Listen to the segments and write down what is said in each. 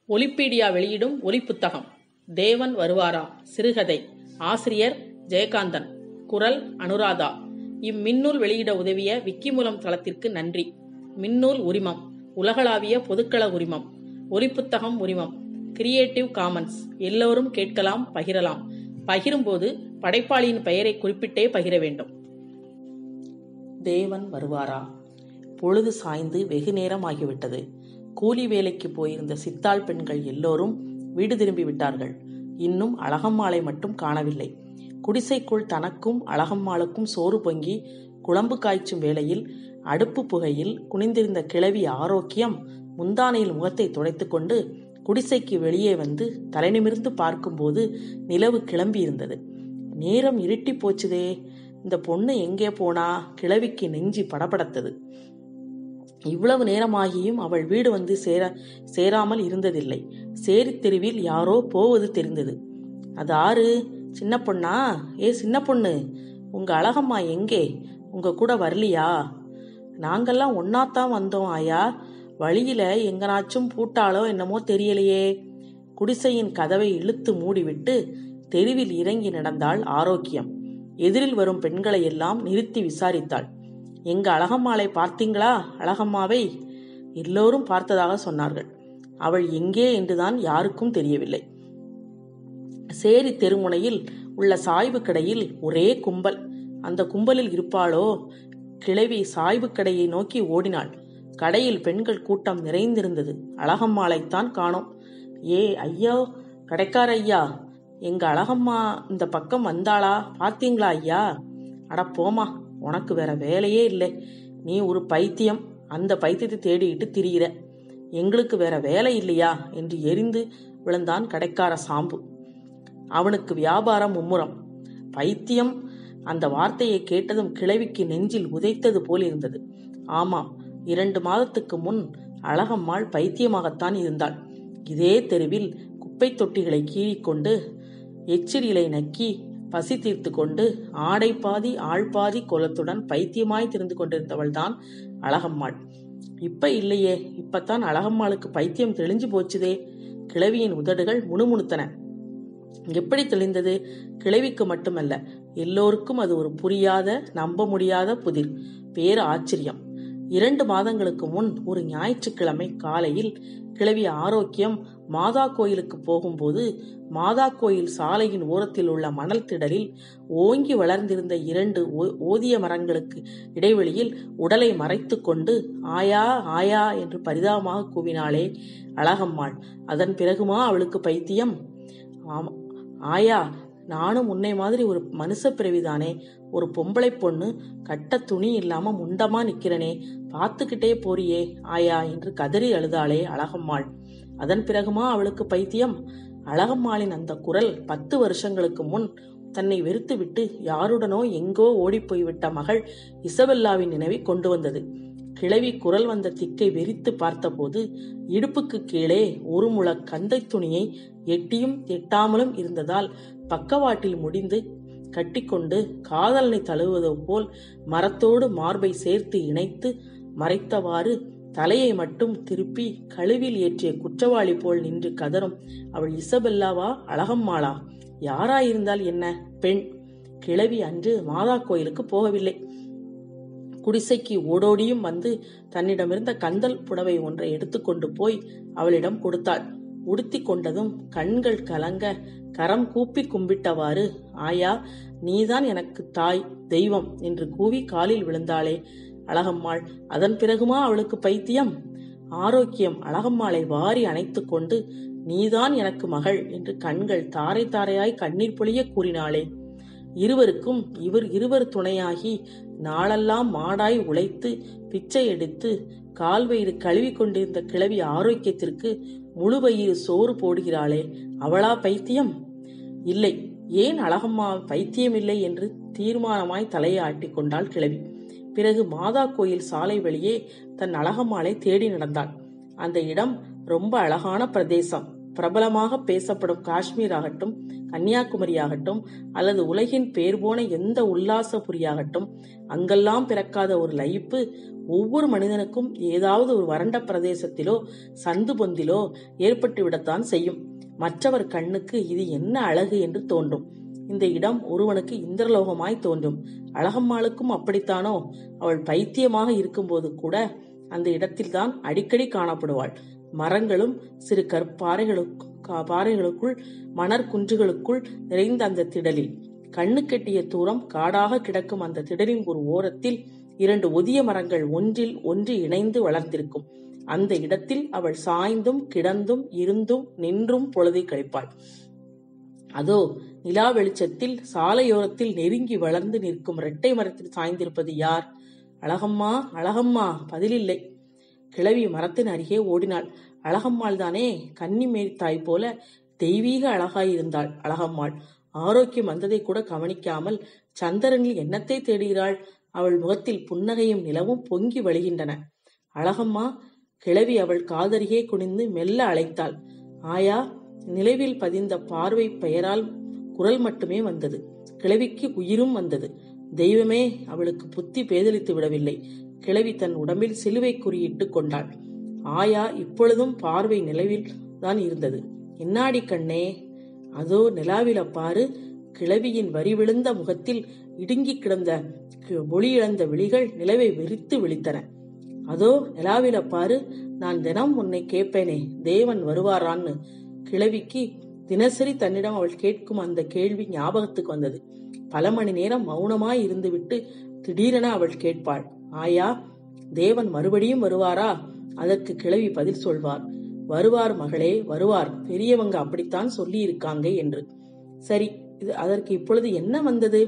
ஒலிப்பீடியா வெளியிடும் ஒலிப்புத்தகம் தேவன் வருவாரா சிறுகதை ஆசிரியர் ஜெயகாந்தன் குரல் அனுராதா இம்மின்னூல் வெளியிட உதவிய விக்கிமூலம் தளத்திற்கு நன்றி மின்னூல் உரிமம் உலகளாவிய பொதுக்கள உரிமம் ஒலிப்புத்தகம் உரிமம் கிரியேட்டிவ் காமன்ஸ் எல்லோரும் கேட்கலாம் பகிரலாம் பகிரும்போது படைப்பாளியின் பெயரை குறிப்பிட்டே பகிர வேண்டும் தேவன் வருவாரா பொழுது சாய்ந்து வெகு நேரம் ஆகிவிட்டது கூலி வேலைக்கு போயிருந்த சித்தாள் பெண்கள் எல்லோரும் வீடு திரும்பி விட்டார்கள் இன்னும் அழகம்மாளை மட்டும் காணவில்லை குடிசைக்குள் தனக்கும் அழகம்மாளுக்கும் சோறு பொங்கி குழம்பு காய்ச்சும் வேளையில் அடுப்பு புகையில் குனிந்திருந்த கிழவி ஆரோக்கியம் முந்தானையில் முகத்தை துடைத்துக்கொண்டு குடிசைக்கு வெளியே வந்து தலைநிமிர்ந்து பார்க்கும்போது நிலவு கிளம்பி இருந்தது நேரம் இருட்டி போச்சுதே இந்த பொண்ணு எங்கே போனா கிழவிக்கு நெஞ்சி படபடத்தது இவ்வளவு நேரமாகியும் அவள் வீடு வந்து சேர சேராமல் இருந்ததில்லை சேரித் தெருவில் யாரோ போவது தெரிந்தது அது ஆறு சின்ன பொண்ணா ஏ சின்ன பொண்ணு உங்க அழகம்மா எங்கே உங்க கூட வரலையா நாங்கெல்லாம் ஒன்னாத்தான் வந்தோம் ஆயா வழியில எங்கனாச்சும் பூட்டாளோ என்னமோ தெரியலையே குடிசையின் கதவை இழுத்து மூடிவிட்டு தெருவில் இறங்கி நடந்தாள் ஆரோக்கியம் எதிரில் வரும் பெண்களை எல்லாம் நிறுத்தி விசாரித்தாள் எங்க அழகம்மாளை பார்த்தீங்களா அழகம்மாவை எல்லோரும் பார்த்ததாக சொன்னார்கள் அவள் எங்கே என்றுதான் யாருக்கும் தெரியவில்லை சேரி தெருமுனையில் உள்ள சாய்வு கடையில் ஒரே கும்பல் அந்த கும்பலில் இருப்பாளோ கிழவி சாய்வு கடையை நோக்கி ஓடினாள் கடையில் பெண்கள் கூட்டம் நிறைந்திருந்தது அழகம்மாளைத்தான் காணோம் ஏ ஐயோ கடைக்கார ஐயா எங்க அழகம்மா இந்த பக்கம் வந்தாளா பார்த்தீங்களா ஐயா அட போமா உனக்கு வேற வேலையே இல்லை நீ ஒரு பைத்தியம் அந்த பைத்தியத்தை தேடிட்டு திரியிற எங்களுக்கு வேற வேலை இல்லையா என்று எரிந்து விழுந்தான் கடைக்கார சாம்பு அவனுக்கு வியாபாரம் மும்முரம் பைத்தியம் அந்த வார்த்தையை கேட்டதும் கிழவிக்கு நெஞ்சில் உதைத்தது போல் இருந்தது ஆமாம் இரண்டு மாதத்துக்கு முன் அழகம்மாள் பைத்தியமாகத்தான் இருந்தாள் இதே தெருவில் குப்பை தொட்டிகளை கீறிக்கொண்டு எச்சிரிலை நக்கி பசி தீர்த்து கொண்டு ஆடை பாதி ஆள் பாதி கோலத்துடன் பைத்தியமாய் திரிந்து கொண்டிருந்தவள்தான் அழகம்மாள் இப்ப இல்லையே இப்பத்தான் அழகம்மாளுக்கு பைத்தியம் தெளிஞ்சு போச்சுதே கிழவியின் உதடுகள் முணுமுணுத்தன எப்படி தெளிந்தது கிழவிக்கு மட்டுமல்ல எல்லோருக்கும் அது ஒரு புரியாத நம்ப முடியாத புதிர் பேர் ஆச்சரியம் இரண்டு மாதங்களுக்கு முன் ஒரு ஞாயிற்றுக்கிழமை காலையில் கிழவி ஆரோக்கியம் மாதா கோயிலுக்கு போகும்போது மாதா கோயில் சாலையின் ஓரத்தில் உள்ள மணல் திடலில் ஓங்கி வளர்ந்திருந்த இரண்டு ஓதிய மரங்களுக்கு இடைவெளியில் உடலை மறைத்து கொண்டு ஆயா ஆயா என்று பரிதாபமாக கூவினாளே அழகம்மாள் அதன் பிறகுமா அவளுக்கு பைத்தியம் ஆமா ஆயா நானும் உன்னை மாதிரி ஒரு மனுஷ பிறவிதானே ஒரு பொம்பளை பொண்ணு கட்ட துணி இல்லாம முண்டமா நிக்கிறனே பார்த்துக்கிட்டே போறியே ஆயா என்று கதறி அழுதாளே அழகம்மாள் அதன் பிறகுமா அவளுக்கு பைத்தியம் அழகம்மாளின் அந்த குரல் பத்து வருஷங்களுக்கு முன் தன்னை வெறுத்துவிட்டு யாருடனோ எங்கோ ஓடிப்போய்விட்ட மகள் இசபெல்லாவின் நினைவை கொண்டு வந்தது கிழவி குரல் வந்த திக்கை வெறித்து பார்த்தபோது இடுப்புக்கு கீழே ஒரு முழ கந்தை துணியை எட்டியும் எட்டாமலும் இருந்ததால் பக்கவாட்டில் முடிந்து கட்டிக்கொண்டு காதலனை தழுவுவது போல் மரத்தோடு மார்பை சேர்த்து இணைத்து மறைத்தவாறு தலையை மட்டும் திருப்பி கழுவில் ஏற்றிய குற்றவாளி போல் நின்று கதறும் அவள் இசபெல்லாவா அழகம்மாளா யாராயிருந்தால் என்ன பெண் கிழவி அன்று மாதா கோயிலுக்கு போகவில்லை குடிசைக்கு ஓடோடியும் வந்து தன்னிடமிருந்த கந்தல் புடவை ஒன்றை எடுத்துக்கொண்டு போய் அவளிடம் கொடுத்தாள் உடுத்தி கொண்டதும் கண்கள் கலங்க கரம் கூப்பி கும்பிட்டவாறு ஆயா நீதான் எனக்கு தாய் தெய்வம் என்று கூவி காலில் விழுந்தாளே அழகம்மாள் அதன் பிறகுமா அவளுக்கு பைத்தியம் ஆரோக்கியம் அழகம்மாளை வாரி அணைத்து கொண்டு நீதான் எனக்கு மகள் என்று கண்கள் தாரை தாரையாய் கண்ணீர் பொழிய கூறினாளே இருவருக்கும் இவர் இருவர் துணையாகி நாளெல்லாம் மாடாய் உழைத்து பிச்சை எடுத்து கால்வயிறு கழுவி கொண்டிருந்த கிழவி ஆரோக்கியத்திற்கு முழு வயிறு சோறு போடுகிறாளே அவளா பைத்தியம் இல்லை ஏன் அழகம்மா பைத்தியம் இல்லை என்று தீர்மானமாய் தலையை ஆட்டி கொண்டாள் கிழவி பிறகு மாதா கோயில் சாலை வழியே தன் அழகம்மாளை தேடி நடந்தாள் அந்த இடம் ரொம்ப அழகான பிரதேசம் பிரபலமாக பேசப்படும் காஷ்மீர் ஆகட்டும் கன்னியாகுமரி ஆகட்டும் அல்லது உலகின் பேர் போன எந்த உல்லாசபுரியாகட்டும் அங்கெல்லாம் பிறக்காத ஒரு லயிப்பு ஒவ்வொரு மனிதனுக்கும் ஏதாவது ஒரு வறண்ட பிரதேசத்திலோ சந்து பொந்திலோ ஏற்பட்டு விடத்தான் செய்யும் மற்றவர் கண்ணுக்கு இது என்ன அழகு என்று தோன்றும் இந்த இடம் ஒருவனுக்கு இந்திரலோகமாய் தோன்றும் அழகம்மாளுக்கும் அப்படித்தானோ அவள் பைத்தியமாக இருக்கும்போது கூட அந்த இடத்தில்தான் அடிக்கடி காணப்படுவாள் மரங்களும் சிறு கற்பாறைகளுக்கும் பாறைகளுக்குள் மணற் குன்றுகளுக்குள் நிறைந்த அந்த திடலில் கண்ணு கெட்டிய தூரம் காடாக கிடக்கும் அந்த திடலின் ஒரு ஓரத்தில் இரண்டு ஒதிய மரங்கள் ஒன்றில் ஒன்று இணைந்து வளர்ந்திருக்கும் அந்த இடத்தில் அவள் சாய்ந்தும் கிடந்தும் இருந்தும் நின்றும் பொழுதை கழிப்பாள் அதோ நிலா வெளிச்சத்தில் சாலையோரத்தில் நெருங்கி வளர்ந்து நிற்கும் இரட்டை மரத்தில் சாய்ந்திருப்பது யார் அழகம்மா அழகம்மா பதிலில்லை கிழவி மரத்தின் அருகே ஓடினாள் அழகம்மாள் தானே கன்னி மேய்த்தாய் போல தெய்வீக அழகாயிருந்தாள் அழகம்மாள் ஆரோக்கியம் வந்ததை கூட கவனிக்காமல் சந்திரனில் என்னத்தை தேடுகிறாள் அவள் முகத்தில் புன்னகையும் நிலவும் பொங்கி வழிகின்றன அழகம்மா கிழவி அவள் காதருகே குனிந்து மெல்ல அழைத்தாள் ஆயா நிலவில் பதிந்த பார்வை பெயரால் குரல் மட்டுமே வந்தது கிழவிக்கு உயிரும் வந்தது தெய்வமே அவளுக்கு புத்தி பேதலித்து விடவில்லை கிழவி தன் உடம்பில் சிலுவை குறியிட்டு கொண்டாள் ஆயா இப்பொழுதும் பார்வை நிலவில் தான் இருந்தது என்னாடி கண்ணே அதோ நிலாவில பாரு கிழவியின் வரி விழுந்த முகத்தில் இடுங்கி கிடந்த ஒளி இழந்த விழிகள் நிலவை வெறித்து விழித்தன அதோ நிலாவில பாரு நான் தினம் உன்னை கேட்பேனே தேவன் வருவாரான்னு கிழவிக்கு தினசரி தன்னிடம் அவள் கேட்கும் அந்த கேள்வி ஞாபகத்துக்கு வந்தது பல மணி நேரம் மௌனமாய் இருந்துவிட்டு திடீரென அவள் கேட்பாள் ஆயா தேவன் மறுபடியும் வருவாரா அதற்கு கிழவி பதில் சொல்வார் வருவார் மகளே வருவார் பெரியவங்க அப்படித்தான் சொல்லி இருக்காங்க என்று சரி இது அதற்கு இப்பொழுது என்ன வந்தது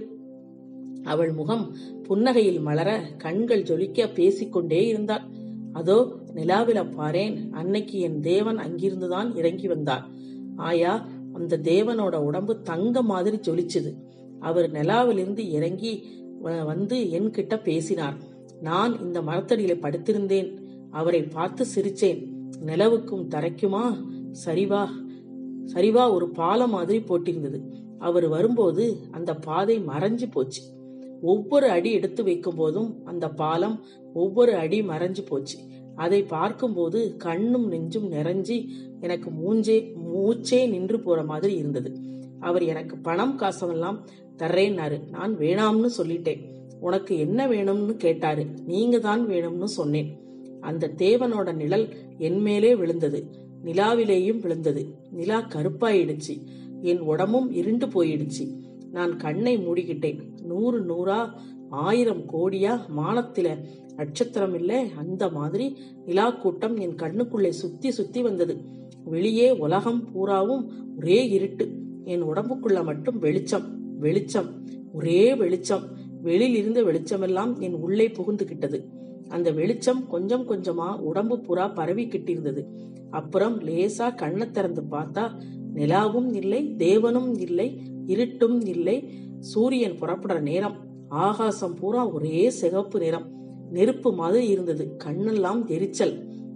அவள் முகம் புன்னகையில் மலர கண்கள் ஜொலிக்க பேசிக்கொண்டே இருந்தாள் அதோ நிலாவில பாரேன் அன்னைக்கு என் தேவன் அங்கிருந்துதான் இறங்கி வந்தார் ஆயா அந்த தேவனோட உடம்பு தங்க மாதிரி ஜொலிச்சுது அவர் நிலாவிலிருந்து இறங்கி வந்து என்கிட்ட பேசினார் நான் இந்த மரத்தடியில படுத்திருந்தேன் அவரை பார்த்து சிரிச்சேன் நிலவுக்கும் தரைக்குமா சரிவா சரிவா ஒரு பாலம் மாதிரி போட்டிருந்தது அவர் வரும்போது அந்த பாதை மறைஞ்சு போச்சு ஒவ்வொரு அடி எடுத்து வைக்கும் போதும் அந்த பாலம் ஒவ்வொரு அடி மறைஞ்சு போச்சு அதை பார்க்கும்போது கண்ணும் நெஞ்சும் நிறைஞ்சி எனக்கு மூஞ்சே மூச்சே நின்று போற மாதிரி இருந்தது அவர் எனக்கு பணம் காசமெல்லாம் தர்றேன்னாரு நான் வேணாம்னு சொல்லிட்டேன் உனக்கு என்ன வேணும்னு கேட்டாரு நீங்க தான் வேணும்னு சொன்னேன் அந்த தேவனோட நிழல் என் மேலே விழுந்தது நிலாவிலேயும் விழுந்தது நிலா கருப்பாயிடுச்சு என் உடம்பும் இருண்டு போயிடுச்சு நான் கண்ணை மூடிக்கிட்டேன் நூறு நூறா ஆயிரம் கோடியா மானத்தில நட்சத்திரம் இல்ல அந்த மாதிரி நிலா கூட்டம் என் கண்ணுக்குள்ளே சுத்தி சுத்தி வந்தது வெளியே உலகம் பூராவும் ஒரே இருட்டு என் உடம்புக்குள்ள மட்டும் வெளிச்சம் வெளிச்சம் ஒரே வெளிச்சம் வெளியில் இருந்த வெளிச்சமெல்லாம் என் உள்ளே புகுந்துகிட்டது அந்த வெளிச்சம் கொஞ்சம் கொஞ்சமா உடம்பு புறா பரவிக்கிட்டு இருந்தது அப்புறம் லேசா கண்ணை திறந்து பார்த்தா நிலாவும் இல்லை தேவனும் இல்லை இருட்டும் இல்லை சூரியன் புறப்படுற நேரம் ஆகாசம் பூரா ஒரே சிகப்பு நிறம் நெருப்பு மாதிரி இருந்தது கண்ணெல்லாம் எரிச்சல்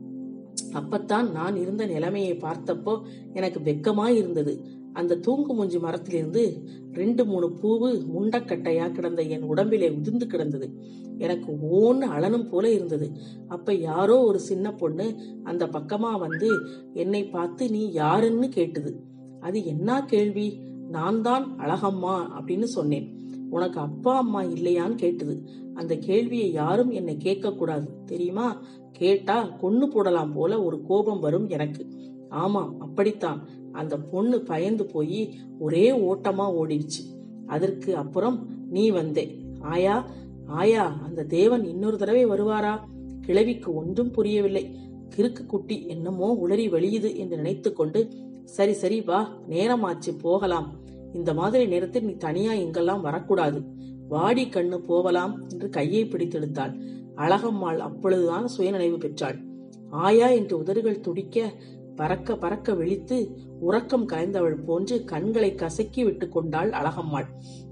அப்பத்தான் நான் இருந்த நிலைமையை பார்த்தப்போ எனக்கு வெக்கமாய் இருந்தது அந்த தூங்கு மூஞ்சி மரத்திலிருந்து ரெண்டு மூணு பூவு முண்டக்கட்டையா கிடந்த என் உடம்பிலே உதிர்ந்து கிடந்தது எனக்கு ஓன்னு அழனும் போல இருந்தது அப்ப யாரோ ஒரு சின்ன பொண்ணு அந்த பக்கமா வந்து என்னை பார்த்து நீ யாருன்னு கேட்டுது அது என்ன கேள்வி நான் தான் அழகம்மா அப்படின்னு சொன்னேன் உனக்கு அப்பா அம்மா இல்லையான்னு கேட்டுது அந்த கேள்வியை யாரும் என்னை கேட்க கூடாது தெரியுமா கேட்டா கொன்னு போடலாம் போல ஒரு கோபம் வரும் எனக்கு ஆமாம் அப்படித்தான் அந்த பொண்ணு பயந்து போய் ஒரே ஓட்டமா ஓடிடுச்சு அதற்கு அப்புறம் நீ வந்தே ஆயா ஆயா அந்த தேவன் இன்னொரு தடவை வருவாரா கிழவிக்கு ஒன்றும் புரியவில்லை கிறுக்கு குட்டி என்னமோ உளறி வெளியுது என்று நினைத்து கொண்டு சரி சரி வா நேரமாச்சு போகலாம் இந்த மாதிரி நேரத்தில் நீ தனியா இங்கெல்லாம் வரக்கூடாது வாடி கண்ணு போகலாம் என்று கையை பிடித்தெடுத்தாள் அழகம்மாள் அப்பொழுதுதான் சுயநினைவு பெற்றாள் ஆயா என்று உதடுகள் துடிக்க பறக்க பறக்க விழித்து உறக்கம் கலைந்தவள் போன்று கண்களை கசக்கி விட்டு கொண்டாள் அழகம்மாள்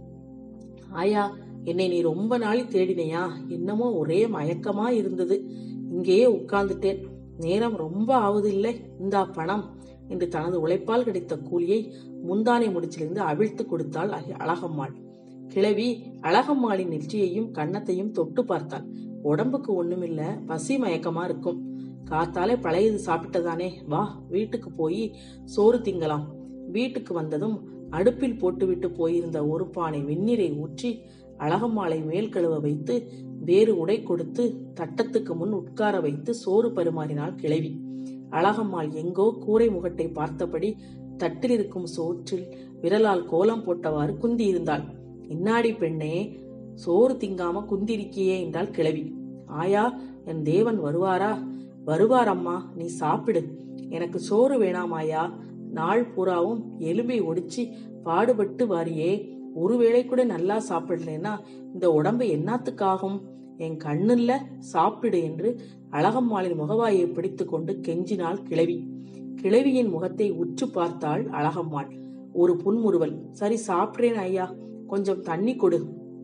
ஆயா என்னை நீ ரொம்ப நாளி தேடினையா என்னமோ ஒரே மயக்கமா இருந்தது இங்கேயே உட்கார்ந்துட்டேன் நேரம் ரொம்ப ஆகுது இல்லை இந்தா பணம் என்று தனது உழைப்பால் கிடைத்த கூலியை முந்தானை முடிச்சிலிருந்து அவிழ்த்து கொடுத்தாள் அழ- அழகம்மாள் கிழவி அழகம்மாளின் நெற்றியையும் கன்னத்தையும் தொட்டு பார்த்தாள் உடம்புக்கு ஒண்ணுமில்ல பசி மயக்கமா இருக்கும் காத்தாலே பழையது சாப்பிட்டதானே வா வீட்டுக்கு போய் சோறு திங்கலாம் வீட்டுக்கு வந்ததும் அடுப்பில் போட்டுவிட்டு போயிருந்த ஒரு பானை வெந்நீரை ஊற்றி அழகம்மாளை மேல் கழுவ வைத்து வேறு உடை கொடுத்து தட்டத்துக்கு முன் உட்கார வைத்து சோறு பரிமாறினாள் கிழவி அழகம்மாள் எங்கோ கூரை முகட்டை பார்த்தபடி தட்டில் இருக்கும் சோற்றில் விரலால் கோலம் போட்டவாறு குந்தி இருந்தாள் இன்னாடி பெண்ணே சோறு திங்காம குந்திருக்கியே என்றாள் கிழவி ஆயா என் தேவன் வருவாரா வருவார் அம்மா நீ சாப்பிடு எனக்கு சோறு வேணாமாயா நாள் பூராவும் எலும்பை ஒடிச்சு பாடுபட்டு வாரியே ஒருவேளை கூட நல்லா சாப்பிடலன்னா இந்த உடம்பு என்னத்துக்காகும் என் கண்ணுல சாப்பிடு என்று அழகம்மாளின் முகவாயை பிடித்துக்கொண்டு கெஞ்சினாள் கிழவி கிழவியின் முகத்தை உற்று பார்த்தாள் அழகம்மாள் ஒரு புன்முறுவல் சரி சாப்பிட்றேன் ஐயா கொஞ்சம் தண்ணி கொடு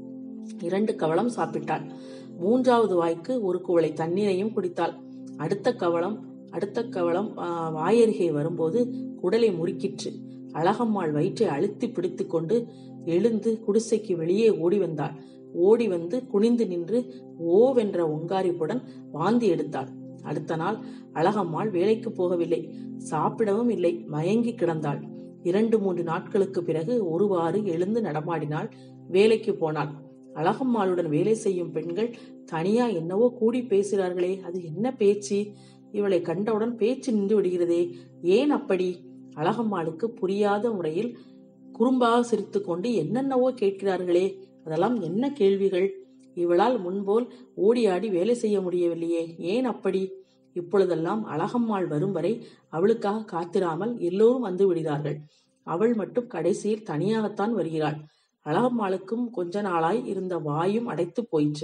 இரண்டு கவளம் சாப்பிட்டாள் மூன்றாவது வாய்க்கு ஒரு குவளை தண்ணீரையும் குடித்தாள் அடுத்த கவளம் அடுத்த கவளம் ஆ, வாயருகே வரும்போது குடலை முறுக்கிற்று அழகம்மாள் வயிற்றை அழுத்தி பிடித்துக்கொண்டு எழுந்து குடிசைக்கு வெளியே ஓடி வந்தாள் ஓடி வந்து குனிந்து நின்று ஓவென்ற ஒங்காரிப்புடன் வாந்தி எடுத்தாள் அடுத்த நாள் அழகம்மாள் வேலைக்கு போகவில்லை சாப்பிடவும் இல்லை மயங்கி கிடந்தாள் இரண்டு மூன்று நாட்களுக்கு பிறகு ஒருவாறு எழுந்து நடமாடினாள் வேலைக்கு போனாள் அழகம்மாளுடன் வேலை செய்யும் பெண்கள் தனியா என்னவோ கூடி பேசுகிறார்களே அது என்ன பேச்சு இவளை கண்டவுடன் பேச்சு நின்று விடுகிறதே ஏன் அப்படி அழகம்மாளுக்கு புரியாத முறையில் குறும்பாக சிரித்துக்கொண்டு என்னென்னவோ கேட்கிறார்களே அதெல்லாம் என்ன கேள்விகள் இவளால் முன்போல் ஓடியாடி வேலை செய்ய முடியவில்லையே ஏன் அப்படி இப்பொழுதெல்லாம் அழகம்மாள் வரும் வரை அவளுக்காக காத்திராமல் எல்லோரும் வந்து விடுகிறார்கள் அவள் மட்டும் கடைசியில் தனியாகத்தான் வருகிறாள் அழகம்மாளுக்கும் கொஞ்ச நாளாய் இருந்த வாயும் அடைத்து போயிற்று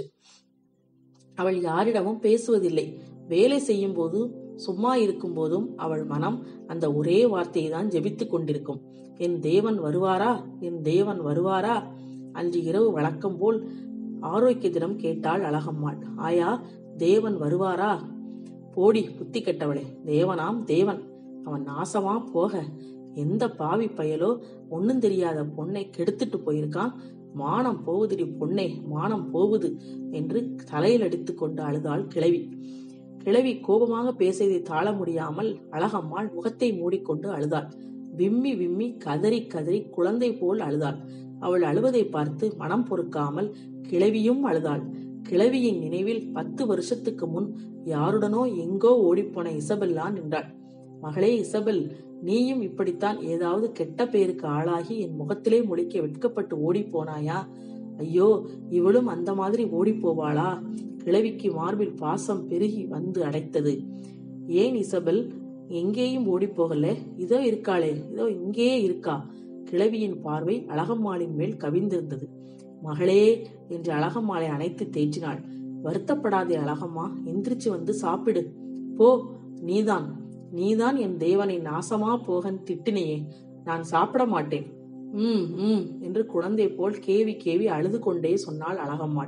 அவள் யாரிடமும் பேசுவதில்லை வேலை செய்யும் போது சும்மா இருக்கும் போதும் அவள் மனம் அந்த ஒரே வார்த்தையை தான் ஜெபித்துக் கொண்டிருக்கும் என் தேவன் வருவாரா என் தேவன் வருவாரா அன்று இரவு வழக்கம் போல் ஆரோக்கிய தினம் கேட்டாள் அழகம்மாள் ஆயா தேவன் வருவாரா போடி புத்தி கெட்டவளே தேவனாம் தேவன் அவன் நாசமா போக எந்த பாவி பயலோ ஒண்ணும் தெரியாத பொண்ணை கெடுத்துட்டு போயிருக்கான் மானம் போகுதுடி பொண்ணே மானம் போகுது என்று தலையில் அடித்துக் கொண்டு அழுதாள் கிழவி கிழவி கோபமாக பேசியதை தாழ முடியாமல் அழகம்மாள் முகத்தை மூடிக்கொண்டு அழுதாள் விம்மி விம்மி கதறி கதறி குழந்தை போல் அழுதாள் அவள் அழுவதை பார்த்து மனம் பொறுக்காமல் கிழவியும் அழுதாள் கிழவியின் நினைவில் பத்து வருஷத்துக்கு முன் யாருடனோ எங்கோ ஓடிப்போன இசபெல்லா நின்றாள் மகளே இசபெல் நீயும் இப்படித்தான் ஏதாவது கெட்ட பேருக்கு ஆளாகி என் முகத்திலே முழிக்க வெட்கப்பட்டு ஓடிப் போனாயா ஐயோ இவளும் அந்த மாதிரி ஓடிப் போவாளா கிழவிக்கு மார்பில் பாசம் பெருகி வந்து அடைத்தது ஏன் இசபெல் எங்கேயும் ஓடிப் போகல இதோ இருக்காளே இதோ இங்கேயே இருக்கா கிழவியின் பார்வை அழகம்மாளின் மேல் கவிந்திருந்தது மகளே என்று அழகம்மாளை அணைத்து தேற்றினாள் வருத்தப்படாதே அழகம்மா எந்திரிச்சு வந்து சாப்பிடு போ நீதான் நீதான் என் தேவனை நாசமா போகன் திட்டினையே நான் சாப்பிட மாட்டேன் ம் ம் என்று குழந்தை போல் கேவி கேவி அழுது கொண்டே சொன்னாள் அழகம்மாள்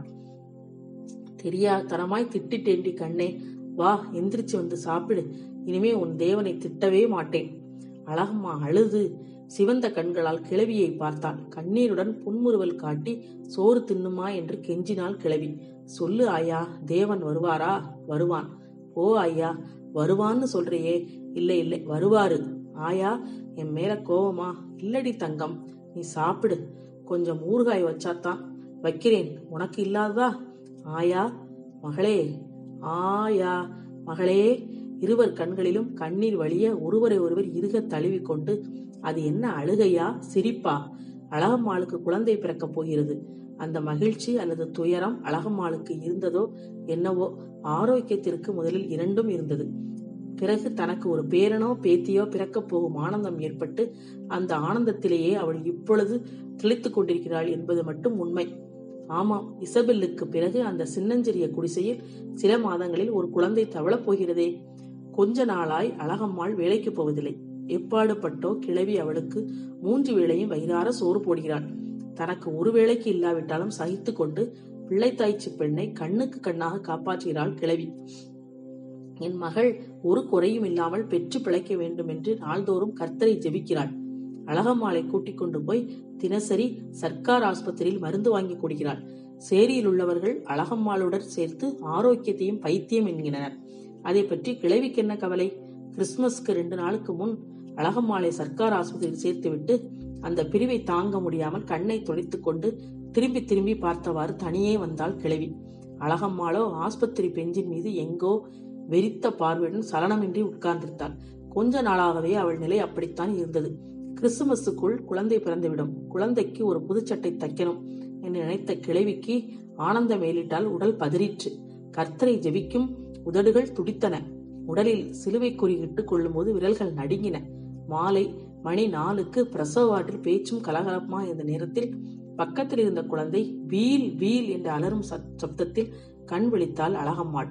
தெரியா தனமாய் திட்டிட்டேண்டி கண்ணே வா எந்திரிச்சு வந்து சாப்பிடு இனிமே உன் தேவனை திட்டவே மாட்டேன் அழகம்மா அழுது சிவந்த கண்களால் கிழவியை பார்த்தாள் கண்ணீருடன் புன்முறுவல் காட்டி சோறு தின்னுமா என்று கெஞ்சினாள் கிழவி சொல்லு ஆயா தேவன் வருவாரா வருவான் ஓ ஐயா வருவான்னு சொல்றியே இல்லை இல்லை வருவாரு ஆயா என் மேல கோவமா இல்லடி தங்கம் நீ சாப்பிடு கொஞ்சம் ஊறுகாய் வச்சாத்தான் வைக்கிறேன் உனக்கு இல்லாததா ஆயா மகளே ஆயா மகளே இருவர் கண்களிலும் கண்ணீர் வழிய ஒருவரை ஒருவர் இறுக தழுவிக்கொண்டு அது என்ன அழுகையா சிரிப்பா அழகம்மாளுக்கு குழந்தை பிறக்கப் போகிறது அந்த மகிழ்ச்சி அல்லது துயரம் அழகம்மாளுக்கு இருந்ததோ என்னவோ ஆரோக்கியத்திற்கு முதலில் இரண்டும் இருந்தது பிறகு தனக்கு ஒரு பேரனோ பேத்தியோ பிறக்கப் போகும் ஆனந்தம் ஏற்பட்டு அந்த ஆனந்தத்திலேயே அவள் இப்பொழுது கிழித்துக் கொண்டிருக்கிறாள் என்பது மட்டும் உண்மை ஆமாம் இசபெல்லுக்கு பிறகு அந்த சின்னஞ்சிறிய குடிசையில் சில மாதங்களில் ஒரு குழந்தை தவழப் போகிறதே கொஞ்ச நாளாய் அழகம்மாள் வேலைக்கு போவதில்லை எப்பாடுபட்டோ கிழவி அவளுக்கு மூன்று வேளையும் வயிறார சோறு போடுகிறாள் தனக்கு ஒரு வேளைக்கு இல்லாவிட்டாலும் சகித்துக் கொண்டு பிள்ளைத்தாய்ச்சி பெண்ணை கண்ணுக்கு கண்ணாக காப்பாற்றுகிறாள் கிழவி என் மகள் ஒரு குறையும் இல்லாமல் பெற்று பிழைக்க வேண்டும் என்று நாள்தோறும் கர்த்தரை ஜெபிக்கிறாள் அழகம்மாளை கூட்டிக் கொண்டு போய் தினசரி சர்க்கார் ஆஸ்பத்திரியில் மருந்து வாங்கி கொடுக்கிறாள் சேரியில் உள்ளவர்கள் அழகம்மாளுடன் சேர்த்து ஆரோக்கியத்தையும் பைத்தியம் என்கின்றனர் அதை பற்றி கிழவிக்கு என்ன கவலை கிறிஸ்துமஸ்க்கு ரெண்டு நாளுக்கு முன் அழகம்மாளை சர்க்கார் ஆஸ்பத்திரியில் சேர்த்துவிட்டு அந்த பிரிவை தாங்க முடியாமல் கண்ணை துடைத்துக் கொண்டு திரும்பி திரும்பி பார்த்தவாறு தனியே வந்தாள் கிழவி அழகம்மாளோ ஆஸ்பத்திரி பெஞ்சின் மீது எங்கோ வெறித்த பார்வையுடன் சலனமின்றி உட்கார்ந்திருந்தாள் கொஞ்ச நாளாகவே அவள் நிலை அப்படித்தான் இருந்தது கிறிஸ்துமஸுக்குள் குழந்தை பிறந்துவிடும் குழந்தைக்கு ஒரு புதுச்சட்டை தைக்கணும் என்று நினைத்த கிழவிக்கு ஆனந்தம் மேலிட்டால் உடல் பதறிற்று கர்த்தரை ஜெபிக்கும் உதடுகள் துடித்தன உடலில் சிலுவை குறியிட்டுக் கொள்ளும்போது விரல்கள் நடுங்கின மாலை மணி நாலுக்கு பிரசவ வார்டில் பேச்சும் கலகலப்புமா இருந்த நேரத்தில் பக்கத்தில் இருந்த குழந்தை வீல் வீல் என்று அலரும் சப்தத்தில் கண் விழித்தாள் அழகம்மாள்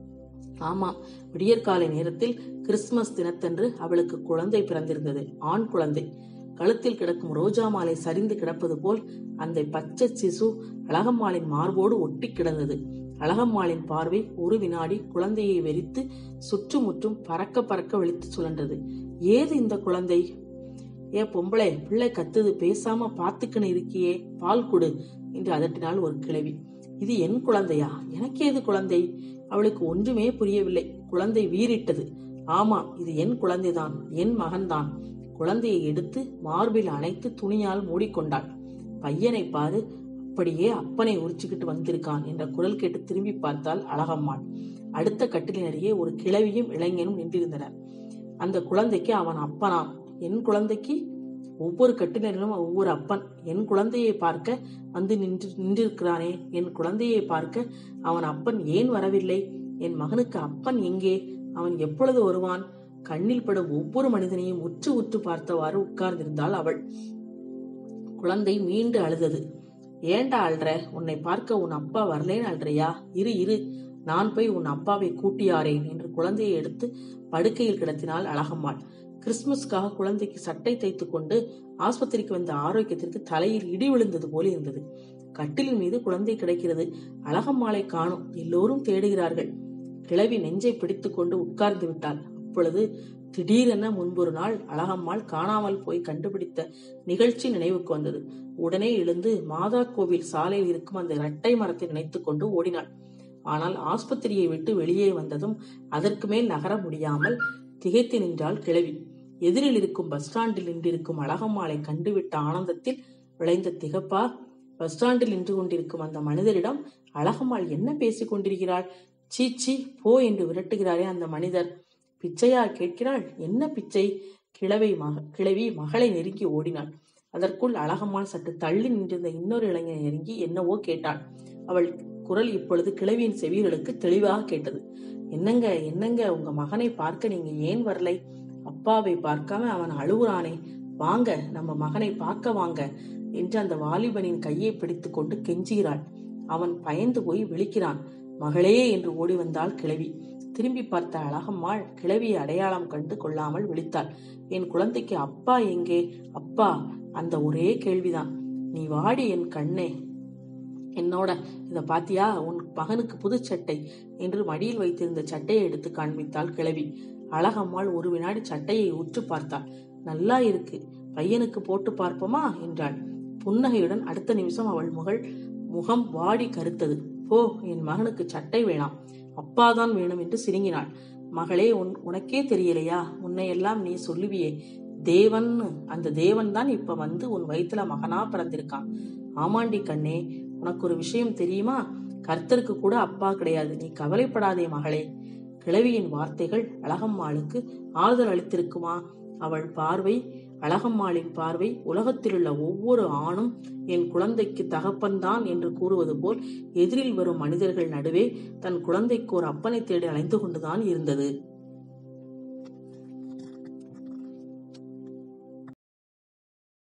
ஆமாம் விடியற்காலை நேரத்தில் கிறிஸ்துமஸ் தினத்தன்று அவளுக்கு குழந்தை பிறந்திருந்தது ஆண் குழந்தை கழுத்தில் கிடக்கும் ரோஜா மாலை சரிந்து கிடப்பது போல் அந்த பச்சை சிசு அழகம்மாளின் மார்போடு ஒட்டி கிடந்தது அழகம்மாளின் பார்வை ஒரு வினாடி குழந்தையை வெறித்து சுற்றுமுற்றும் பறக்க பறக்க வெளித்து சுழன்றது ஏது இந்த குழந்தை ஏ பொம்பளை பிள்ளை கத்துது பேசாம பாத்துக்கின்னு இருக்கியே பால் கொடு என்று அதட்டினாள் ஒரு கிழவி இது என் குழந்தையா எனக்கு ஏது குழந்தை அவளுக்கு ஒன்றுமே புரியவில்லை குழந்தை வீறிட்டது ஆமாம் இது என் குழந்தைதான் என் மகன்தான் குழந்தையை எடுத்து மார்பில் அணைத்து துணியால் மூடிக்கொண்டாள் பையனை பாரு அப்படியே அப்பனை உரிச்சுக்கிட்டு வந்திருக்கான் என்ற குரல் கேட்டு திரும்பி பார்த்தால் அழகம்மாள் அடுத்த கட்டிலின் அருகே ஒரு கிழவியும் இளைஞனும் நின்றிருந்தனர் அந்த குழந்தைக்கு அவன் அப்பனாம் என் குழந்தைக்கு ஒவ்வொரு கட்டிலும் ஒவ்வொரு அப்பன் என் குழந்தையை பார்க்க வந்து நின்று நின்றிருக்கிறானே என் குழந்தையை பார்க்க அவன் அப்பன் ஏன் வரவில்லை என் மகனுக்கு அப்பன் எங்கே அவன் எப்பொழுது வருவான் கண்ணில் படும் ஒவ்வொரு மனிதனையும் உற்று உற்று பார்த்தவாறு உட்கார்ந்திருந்தாள் அவள் குழந்தை மீண்டு அழுதது ஏண்டா அழ்ற உன்னை பார்க்க உன் அப்பா வரலேன்னு அல்றியா இரு இரு நான் போய் உன் அப்பாவை கூட்டியாரேன் என்று குழந்தையை எடுத்து படுக்கையில் கிடத்தினாள் அழகம்மாள் கிறிஸ்துமஸ்க்காக குழந்தைக்கு சட்டை தைத்து கொண்டு ஆஸ்பத்திரிக்கு வந்த ஆரோக்கியத்திற்கு தலையில் இடி விழுந்தது போல இருந்தது கட்டிலின் மீது குழந்தை கிடைக்கிறது அழகம்மாளை காணும் எல்லோரும் தேடுகிறார்கள் கிழவி நெஞ்சை பிடித்துக் கொண்டு உட்கார்ந்து விட்டாள் அப்பொழுது திடீரென முன்பொரு நாள் அழகம்மாள் காணாமல் போய் கண்டுபிடித்த நிகழ்ச்சி நினைவுக்கு வந்தது உடனே எழுந்து மாதா கோவில் சாலையில் இருக்கும் அந்த இரட்டை மரத்தை நினைத்துக் கொண்டு ஓடினாள் ஆனால் ஆஸ்பத்திரியை விட்டு வெளியே வந்ததும் அதற்கு மேல் நகர முடியாமல் திகைத்து நின்றாள் கிழவி எதிரில் இருக்கும் பஸ் ஸ்டாண்டில் நின்றிருக்கும் அழகம்மாளை கண்டுவிட்ட ஆனந்தத்தில் விளைந்த திகப்பா பஸ் ஸ்டாண்டில் நின்று கொண்டிருக்கும் அந்த மனிதரிடம் அழகம்மாள் என்ன பேசிக் கொண்டிருக்கிறாள் சீச்சி போ என்று விரட்டுகிறாரே அந்த மனிதர் பிச்சையா கேட்கிறாள் என்ன பிச்சை கிழவை மக கிழவி மகளை நெருங்கி ஓடினாள் அதற்குள் அழகம்மாள் சற்று தள்ளி நின்றிருந்த இன்னொரு இளைஞனை நெருங்கி என்னவோ கேட்டாள் அவள் குரல் இப்பொழுது கிழவியின் செவிகளுக்கு தெளிவாக கேட்டது என்னங்க என்னங்க உங்க மகனை பார்க்க நீங்க ஏன் வரலை அப்பாவை பார்க்காம அவன் அழுகுறானே வாங்க நம்ம மகனை பார்க்க வாங்க என்று அந்த வாலிபனின் கையை பிடித்து கொண்டு கெஞ்சுகிறாள் அவன் பயந்து போய் விழிக்கிறான் மகளே என்று ஓடி வந்தாள் கிழவி திரும்பி பார்த்த அழகம்மாள் கிழவியை அடையாளம் கண்டு கொள்ளாமல் விழித்தாள் என் குழந்தைக்கு அப்பா எங்கே அப்பா அந்த ஒரே கேள்விதான் நீ வாடி என் கண்ணே என்னோட இத பாத்தியா உன் மகனுக்கு புது சட்டை என்று மடியில் வைத்திருந்த சட்டையை எடுத்து காண்பித்தாள் கிழவி அழகம்மாள் ஒரு வினாடி சட்டையை உற்று பார்த்தாள் நல்லா இருக்கு பையனுக்கு போட்டு பார்ப்போமா என்றாள் புன்னகையுடன் அடுத்த நிமிஷம் அவள் முகல் முகம் வாடி கருத்தது போ என் மகனுக்கு சட்டை வேணாம் அப்பாதான் வேணும் என்று சிரிங்கினாள் மகளே உன் உனக்கே தெரியலையா உன்னையெல்லாம் நீ சொல்லுவியே தேவன் அந்த தேவன் தான் இப்ப வந்து உன் வயிற்றுல மகனா பிறந்திருக்கான் ஆமாண்டி கண்ணே உனக்கு ஒரு விஷயம் தெரியுமா கர்த்தருக்கு கூட அப்பா கிடையாது நீ கவலைப்படாதே மகளே கிழவியின் வார்த்தைகள் அழகம்மாளுக்கு ஆறுதல் அளித்திருக்குமா அவள் பார்வை அழகம்மாளின் பார்வை உலகத்திலுள்ள ஒவ்வொரு ஆணும் என் குழந்தைக்கு தகப்பன்தான் என்று கூறுவது போல் எதிரில் வரும் மனிதர்கள் நடுவே தன் குழந்தைக்கு ஒரு அப்பனை தேடி அலைந்து கொண்டுதான் இருந்தது